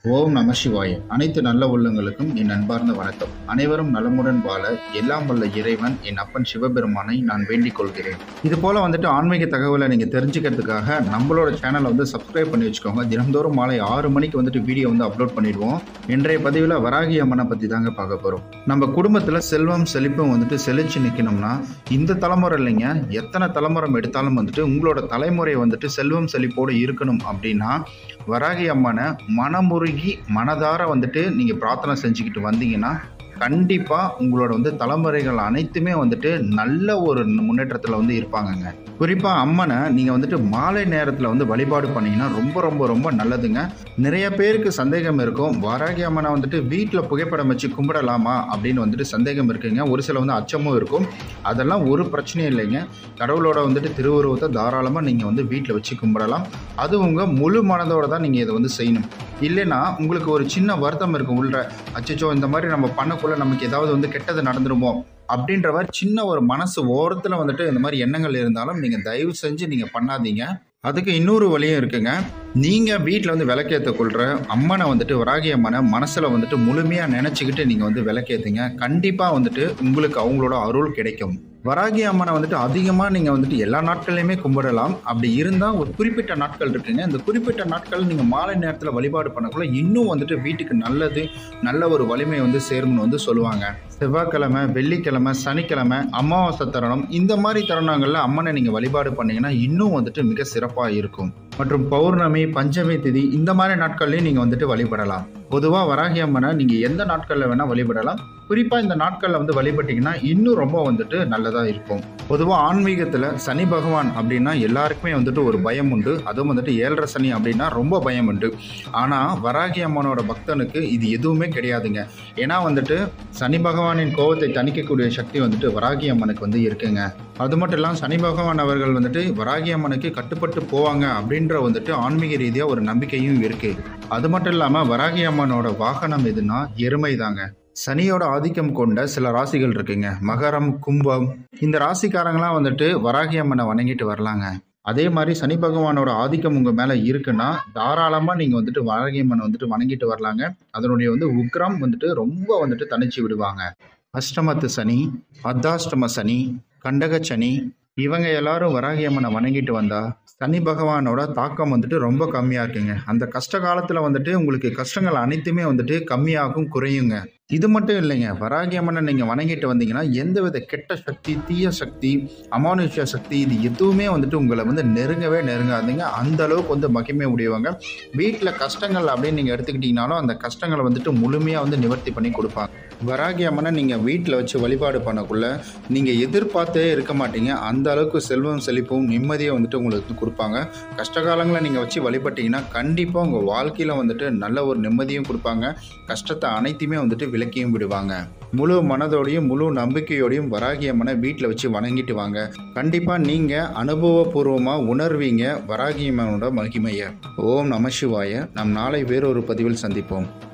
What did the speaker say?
ஓம் நம சிவாய அனைத்து நல்ல உள்ளங்களுக்கும் என் அன்பார்ந்த வணக்கம் அனைவரும் நலமுடன் வாழ எல்லாம் வல்ல இறைவன் என் அப்பன் சிவபெருமானை நான் வேண்டிக் கொள்கிறேன் இது போல வந்துட்டு ஆன்மீக தகவலை நீங்க தெரிஞ்சுக்கிறதுக்காக நம்மளோட சேனலை வந்து சப்ஸ்கிரைப் பண்ணி வச்சுக்கோங்க தினந்தோறும் மாலை ஆறு மணிக்கு வந்துட்டு வீடியோ வந்து அப்லோட் பண்ணிடுவோம் இன்றைய பதிவில் வராகி அம்மனை பத்தி தாங்க பார்க்க போறோம் நம்ம குடும்பத்துல செல்வம் செழிப்பும் வந்துட்டு செழிச்சு நிக்கணும்னா இந்த தலைமுறை இல்லைங்க எத்தனை தலைமுறை எடுத்தாலும் வந்துட்டு உங்களோட தலைமுறை வந்துட்டு செல்வம் செழிப்போடு இருக்கணும் அப்படின்னா வராகி அம்மனை மனமுருகி மனதார வந்துட்டு நீங்கள் பிரார்த்தனை செஞ்சுக்கிட்டு வந்தீங்கன்னா கண்டிப்பாக உங்களோட வந்து தலைமுறைகள் அனைத்துமே வந்துட்டு நல்ல ஒரு முன்னேற்றத்தில் வந்து இருப்பாங்கங்க குறிப்பாக அம்மனை நீங்கள் வந்துட்டு மாலை நேரத்தில் வந்து வழிபாடு பண்ணீங்கன்னா ரொம்ப ரொம்ப ரொம்ப நல்லதுங்க நிறைய பேருக்கு சந்தேகம் இருக்கும் வராகி அம்மனை வந்துட்டு வீட்டில் புகைப்படம் வச்சு கும்பிடலாமா அப்படின்னு வந்துட்டு சந்தேகம் இருக்குங்க ஒரு சில வந்து அச்சமும் இருக்கும் அதெல்லாம் ஒரு பிரச்சனையும் இல்லைங்க கடவுளோட வந்துட்டு திருவுருவத்தை தாராளமாக நீங்கள் வந்து வீட்டில் வச்சு கும்பிடலாம் அது உங்கள் முழு மனதோட தான் நீங்கள் இதை வந்து செய்யணும் இல்லைன்னா உங்களுக்கு ஒரு சின்ன வருத்தம் இருக்கும் உள்ள அச்சச்சோ இந்த மாதிரி நம்ம பண்ணக்குள்ள நமக்கு ஏதாவது வந்து கெட்டது நடந்துருமோ அப்படின்ற மாதிரி சின்ன ஒரு மனசு ஓரத்தில் வந்துட்டு இந்த மாதிரி எண்ணங்கள் இருந்தாலும் நீங்கள் தயவு செஞ்சு நீங்கள் பண்ணாதீங்க அதுக்கு இன்னொரு வழியும் இருக்குங்க நீங்கள் வீட்டில் வந்து விளக்கேற்ற கொள்கிற அம்மனை வந்துட்டு வராகி அம்மனை மனசில் வந்துட்டு முழுமையாக நினச்சிக்கிட்டு நீங்கள் வந்து விளக்கேற்றுங்க கண்டிப்பாக வந்துட்டு உங்களுக்கு அவங்களோட அருள் கிடைக்கும் வராகி அம்மனை வந்துட்டு அதிகமாக நீங்கள் வந்துட்டு எல்லா நாட்கள்லையுமே கும்பிடலாம் அப்படி இருந்தால் ஒரு குறிப்பிட்ட நாட்கள் இருக்குங்க இந்த குறிப்பிட்ட நாட்கள் நீங்கள் மாலை நேரத்தில் வழிபாடு பண்ணக்குள்ள இன்னும் வந்துட்டு வீட்டுக்கு நல்லது நல்ல ஒரு வலிமை வந்து சேரும்னு வந்து சொல்லுவாங்க செவ்வாய்க்கிழமை வெள்ளிக்கிழமை சனிக்கிழமை அமாவாசை தருணம் இந்த மாதிரி தருணங்களில் அம்மனை நீங்கள் வழிபாடு பண்ணீங்கன்னா இன்னும் வந்துட்டு மிக சிறப்பாக இருக்கும் மற்றும் பௌர்ணமி பஞ்சமி திதி இந்த மாதிரி நாட்கள்லையும் நீங்கள் வந்துட்டு வழிபடலாம் பொதுவாக வராகி அம்மனை நீங்கள் எந்த நாட்களில் வேணால் வழிபடலாம் குறிப்பாக இந்த நாட்களில் வந்து வழிபட்டிங்கன்னா இன்னும் ரொம்ப வந்துட்டு நல்லதாக இருக்கும் பொதுவாக ஆன்மீகத்தில் சனி பகவான் அப்படின்னா எல்லாருக்குமே வந்துட்டு ஒரு பயம் உண்டு அதுவும் வந்துட்டு ஏழரை சனி அப்படின்னா ரொம்ப பயம் உண்டு ஆனால் வராகி அம்மனோட பக்தனுக்கு இது எதுவுமே கிடையாதுங்க ஏன்னா வந்துட்டு சனி பகவானின் கோபத்தை தணிக்கக்கூடிய சக்தி வந்துட்டு வராகி அம்மனுக்கு வந்து இருக்குங்க அது மட்டும் இல்லாமல் சனி பகவான் அவர்கள் வந்துட்டு வராகி அம்மனுக்கு கட்டுப்பட்டு போவாங்க அப்படின்ற வந்துட்டு ஆன்மீக ரீதியாக ஒரு நம்பிக்கையும் இருக்கு அது மட்டும் இல்லாமல் வராகி அம்மனோட வாகனம் எதுனா எருமை தாங்க சனியோட ஆதிக்கம் கொண்ட சில ராசிகள் இருக்குங்க மகரம் கும்பம் இந்த ராசிக்காரங்களாம் வந்துட்டு வராகி அம்மனை வணங்கிட்டு வரலாங்க அதே மாதிரி சனி பகவானோட ஆதிக்கம் உங்கள் மேலே இருக்குன்னா தாராளமாக நீங்கள் வந்துட்டு வராகி அம்மனை வந்துட்டு வணங்கிட்டு வரலாங்க அதனுடைய வந்து உக்ரம் வந்துட்டு ரொம்ப வந்துட்டு தனிச்சு விடுவாங்க அஷ்டமத்து சனி அர்த்தாஷ்டம சனி கண்டக சனி இவங்க எல்லாரும் வராகி அம்மனை வணங்கிட்டு வந்தா சனி பகவானோட தாக்கம் வந்துட்டு ரொம்ப கம்மியாக இருக்குங்க அந்த கஷ்ட காலத்தில் வந்துட்டு உங்களுக்கு கஷ்டங்கள் அனைத்துமே வந்துட்டு கம்மியாகும் குறையுங்க இது மட்டும் இல்லைங்க வராகி அம்மனை நீங்கள் வணங்கிட்டு வந்தீங்கன்னா எந்தவித கெட்ட சக்தி தீய சக்தி அமானுஷ்ய சக்தி இது எதுவுமே வந்துட்டு உங்களை வந்து நெருங்கவே நெருங்காதீங்க அந்த அளவுக்கு வந்து மகிமை உடையவங்க வீட்டில் கஷ்டங்கள் அப்படின்னு நீங்கள் எடுத்துக்கிட்டிங்கனாலும் அந்த கஷ்டங்களை வந்துட்டு முழுமையாக வந்து நிவர்த்தி பண்ணி கொடுப்பாங்க வராகி அம்மனை நீங்கள் வீட்டில் வச்சு வழிபாடு பண்ணக்குள்ள நீங்கள் எதிர்பார்த்தே இருக்க மாட்டீங்க அந்த அளவுக்கு செல்வம் செழிப்பும் நிம்மதியை வந்துட்டு உங்களுக்கு கொடுப்பாங்க கஷ்டகாலங்களை நீங்கள் வச்சு வழிபட்டீங்கன்னா கண்டிப்பாக உங்கள் வாழ்க்கையில் வந்துட்டு நல்ல ஒரு நிம்மதியும் கொடுப்பாங்க கஷ்டத்தை அனைத்தையுமே வந்துட்டு விலக்கியும் விடுவாங்க முழு மனதோடையும் முழு நம்பிக்கையோடையும் வராகி அம்மனை வீட்டில் வச்சு வணங்கிட்டு வாங்க கண்டிப்பாக நீங்கள் அனுபவபூர்வமாக உணர்வீங்க வராகி அம்மனோட மகிமையை ஓம் நம சிவாய நம் நாளை வேறொரு பதிவில் சந்திப்போம்